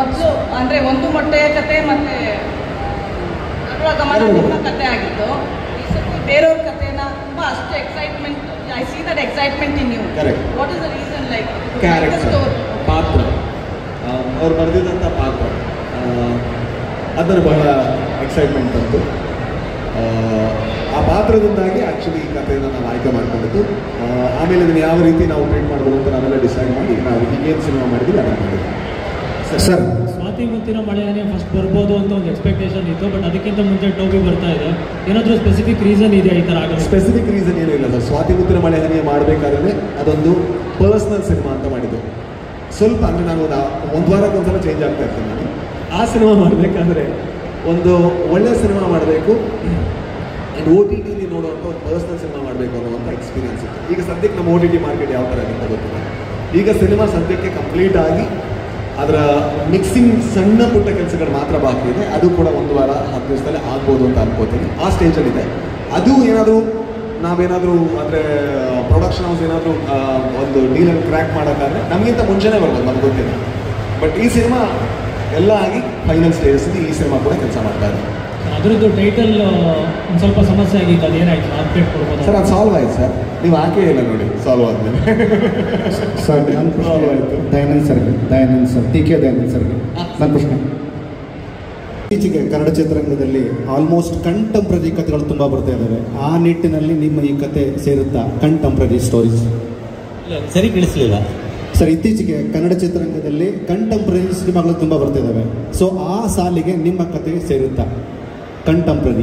ಮೊದಲು ಅಂದರೆ ಒಂದು ಮೊಟ್ಟೆಯ ಕತೆ ಮತ್ತು ಅಗಳ ಗಮನ ನಿಮ್ಮ ಕತೆ ಆಗಿತ್ತು ಈ ಸತಿ ಬೇರೆಯವ್ರ ಕತೆನ ತುಂಬ ಅಷ್ಟು excitement I see that excitement in you Correct. What is the reason like character story ಪಾತ್ರ ಅವ್ರು ಬರೆದಿದ್ದಂಥ ಪಾತ್ರ ಅದನ್ನು ಬಹಳ ಎಕ್ಸೈಟ್ಮೆಂಟ್ ಬಂತು ಆ, ಆ ಪಾತ್ರದಿಂದಾಗಿ ಆ್ಯಕ್ಚುಲಿ ಈ ಕಥೆಯನ್ನು ನಾವು ಆಯ್ಕೆ ಮಾಡ್ಕೊಂಡಿದ್ದು ಆ, ಆಮೇಲೆ ಇದನ್ನು ಯಾವ ರೀತಿ ನಾವು ಪ್ರಿಂಟ್ ಮಾಡ್ಬೋದು ಅಂತ ನಾವೆಲ್ಲ ಡಿಸೈಡ್ ಮಾಡಿ ನಾವು ಈಗೇನು ಸಿನಿಮಾ ಮಾಡಿದ್ವಿ ಅದನ್ನು ಮಾಡಿದ್ವಿ ಸರ್ ಸ್ವಾತಿ ಮುತ್ತಿನ ಮಳೆಯೇ ಫಸ್ಟ್ ಬರ್ಬೋದು ಅಂತ ಒಂದು ಎಕ್ಸ್ಪೆಕ್ಟೇಷನ್ ಇತ್ತು ಬಟ್ ಅದಕ್ಕಿಂತ ಮುಂಚೆ ಟೋಬಿ ಬರ್ತಾ ಇದೆ ಏನಾದರೂ ಸ್ಪೆಸಿಫಿಕ್ ರೀಸನ್ ಇದೆಯಾ ಈ ಥರ ಆಗಲ್ಲ ಸ್ಪೆಸಿಫಿಕ್ ರೀಸನ್ ಏನೂ ಇಲ್ಲ ಸರ್ ಸ್ವಾತಿ ಮುತ್ತಿನ ಮಳೆ ಹನಿಯ ಮಾಡಬೇಕಾದ್ರೆ ಅದೊಂದು ಪರ್ಸ್ನಲ್ ಸಿನಿಮಾ ಅಂತ ಮಾಡಿದ್ದು ಸ್ವಲ್ಪ ಅಂದರೆ ನಾನು ಒಂದು ವಾರಕ್ಕೆ ಒಂದ್ಸಲ ಚೇಂಜ್ ಆಗ್ತಾ ಇರ್ತೀನಿ ನಾನು ಆ ಸಿನಿಮಾ ಮಾಡಬೇಕಾದ್ರೆ ಒಂದು ಒಳ್ಳೆಯ ಸಿನಿಮಾ ಮಾಡಬೇಕು ಆ್ಯಂಡ್ ಓ ಟಿ ಟಿಲಿ ನೋಡುವಂಥ ಒಂದು ಪರ್ಸ್ನಲ್ ಸಿನಿಮಾ ಮಾಡಬೇಕು ಅನ್ನುವಂಥ ಎಕ್ಸ್ಪೀರಿಯನ್ಸ್ ಇತ್ತು ಈಗ ಸದ್ಯಕ್ಕೆ ನಮ್ಮ ಓ ಟಿ ಟಿ ಮಾರ್ಕೆಟ್ ಯಾವ ಥರ ಆಗುತ್ತೆ ಗೊತ್ತಿಲ್ಲ ಈಗ ಸಿನಿಮಾ ಸದ್ಯಕ್ಕೆ ಕಂಪ್ಲೀಟ್ ಆಗಿ ಅದರ ಮಿಕ್ಸಿಂಗ್ ಸಣ್ಣ ಪುಟ್ಟ ಕೆಲಸಗಳು ಮಾತ್ರ ಬಾಕಿ ಇದೆ ಅದು ಕೂಡ ಒಂದು ವಾರ ಹತ್ತು ದಿವಸದಲ್ಲಿ ಆಗ್ಬೋದು ಅಂತ ಅನ್ಕೋತೀನಿ ಆ ಸ್ಟೇಜಲ್ಲಿದೆ ಅದು ಏನಾದರೂ ನಾವೇನಾದರೂ ಅಂದರೆ ಪ್ರೊಡಕ್ಷನ್ ಹೌಸ್ ಏನಾದರೂ ಒಂದು ಡೀಲನ್ನು ಕ್ರ್ಯಾಕ್ ಮಾಡೋಕ್ಕಾದ್ರೆ ನಮಗಿಂತ ಮುಂಚೆನೇ ಬರ್ಬೋದು ನಮ್ಗೆ ಗೊತ್ತಿಲ್ಲ ಬಟ್ ಈ ಸಿನಿಮಾ ಎಲ್ಲ ಆಗಿ ಫೈನಲ್ ಸ್ಟೇಜಸ್ಸಲ್ಲಿ ಈ ಸಿನಿಮಾ ಕೂಡ ಕೆಲಸ ಮಾಡ್ತಾ ಇದೆ ಅದರದ್ದು ಟೈಟಲ್ ಒಂದು ಸ್ವಲ್ಪ ಸಮಸ್ಯೆ ಆಗಿತ್ತು ಅದೇನಾಯ್ತು ಅಪ್ಡೇಟ್ ಕೊಡ್ಬೋದು ಸರ್ ಅದು ಸಾಲ್ವ್ ಆಯ್ತು ಸರ್ ನೀವು ಹಾಕೇ ಇಲ್ಲ ನೋಡಿ ಸಾಲ್ವ್ ಆದ್ಮೇಲೆ ಸರ್ ನನ್ನ ಪ್ರಶ್ನೆ ದಯಾನಂದ್ ಸರ್ಗೆ Dayanand sir T K Dayanand ಸರ್ಗೆ ನನ್ನ ಪ್ರಶ್ನೆ ಇತ್ತೀಚೆಗೆ ಕನ್ನಡ ಚಿತ್ರರಂಗದಲ್ಲಿ ಆಲ್ಮೋಸ್ಟ್ ಕಂಟೆಂಪ್ರರಿ ಕಥೆಗಳು ತುಂಬ ಬರ್ತಾ ಇದ್ದಾವೆ ಆ ನಿಟ್ಟಿನಲ್ಲಿ ನಿಮ್ಮ ಈ ಕತೆ ಸೇರುತ್ತಾ ಕಂಟೆಂಪ್ರರಿ ಸ್ಟೋರೀಸ್ ಸರಿ ಕೇಳಿಸ್ಲಿಲ್ಲ ಸರ್ ಇತ್ತೀಚೆಗೆ ಕನ್ನಡ ಚಿತ್ರರಂಗದಲ್ಲಿ ಕಂಟೆಂಪ್ರರಿ ಸಿನಿಮಾಗಳು ತುಂಬ ಬರ್ತಾ ಇದ್ದಾವೆ ಸೊ ಆ ಸಾಲಿಗೆ ನಿಮ್ಮ ಕತೆ ಸೇರುತ್ತಾ ಕಂಟೆಂಪ್ರರಿ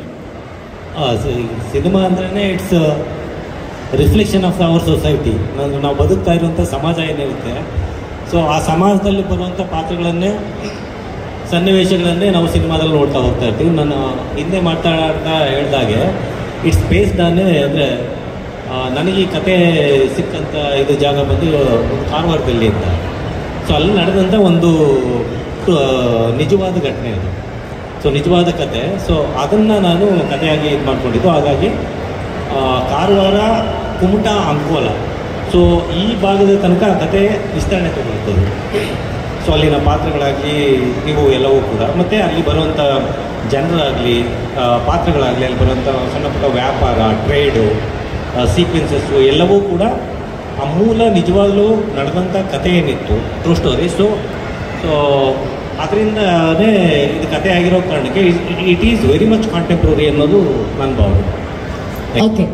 ಸಿನಿಮಾ ಅಂದ್ರೆ it's reflection of our society ಅಂದ್ರೆ ನಾವು ಬದುಕ್ತಾ ಇರುವಂಥ ಸಮಾಜ ಏನಿರುತ್ತೆ ಸೊ ಆ ಸಮಾಜದಲ್ಲಿ ಬರುವಂಥ ಪಾತ್ರಗಳನ್ನೇ ಸನ್ನಿವೇಶಗಳನ್ನೇ ನಾವು ಸಿನಿಮಾದಲ್ಲಿ ನೋಡ್ತಾ ಹೋಗ್ತಾ ಇರ್ತೀವಿ ನಾನು ಹಿಂದೆ ಮಾತಾಡ್ತಾ ಹೇಳ್ದಾಗೆ ಇಟ್ಸ್ ಬೇಸ್ಡ್ ಆನ್ ಅಂದರೆ ನನಗೆ ಈ ಕತೆ ಸಿಕ್ಕಂಥ ಇದು ಜಾಗ ಬಂದು ಒಂದು ಕಾರವಾರದಲ್ಲಿ ಅಂತ ಸೊ ಅಲ್ಲಿ ನಡೆದಂಥ ಒಂದು ಆ, ನಿಜವಾದ ಘಟನೆ ಅದು ಸೊ ನಿಜವಾದ ಕತೆ ಸೊ ಅದನ್ನು ನಾನು ಕಥೆಯಾಗಿ ಇದು ಮಾಡ್ಕೊಂಡಿದ್ದು ಹಾಗಾಗಿ ಆ, ಕಾರವಾರ ಕುಮಟ ಅಂಕೋಲ ಸೊ ಈ ಭಾಗದ ತನಕ ಕತೆ ವಿಸ್ತರಣೆ ತಗೊಳ್ತದೆ ಸೊ ಅಲ್ಲಿನ ಪಾತ್ರಗಳಾಗಲಿ ಇವು ಎಲ್ಲವೂ ಕೂಡ ಮತ್ತು ಅಲ್ಲಿ ಬರುವಂಥ ಜನರಾಗಲಿ ಪಾತ್ರಗಳಾಗಲಿ ಅಲ್ಲಿ ಬರುವಂಥ ಸಣ್ಣ ಪುಟ್ಟ ವ್ಯಾಪಾರ ಟ್ರೇಡು ಸೀಕ್ವೆನ್ಸಸ್ಸು ಎಲ್ಲವೂ ಕೂಡ ಆ ಮೂಲ ನಿಜವಾಗ್ಲೂ ನಡೆದಂಥ ಕಥೆ ಏನಿತ್ತು ಟ್ರೂ ಸ್ಟೋರಿ ಸೊ ಸೊ ಅದರಿಂದನೇ ಇದು ಕತೆ ಆಗಿರೋ ಕಾರಣಕ್ಕೆ it is very much contemporary ಅನ್ನೋದು ನನ್ನ ಭಾವನೆ ಓಕೆ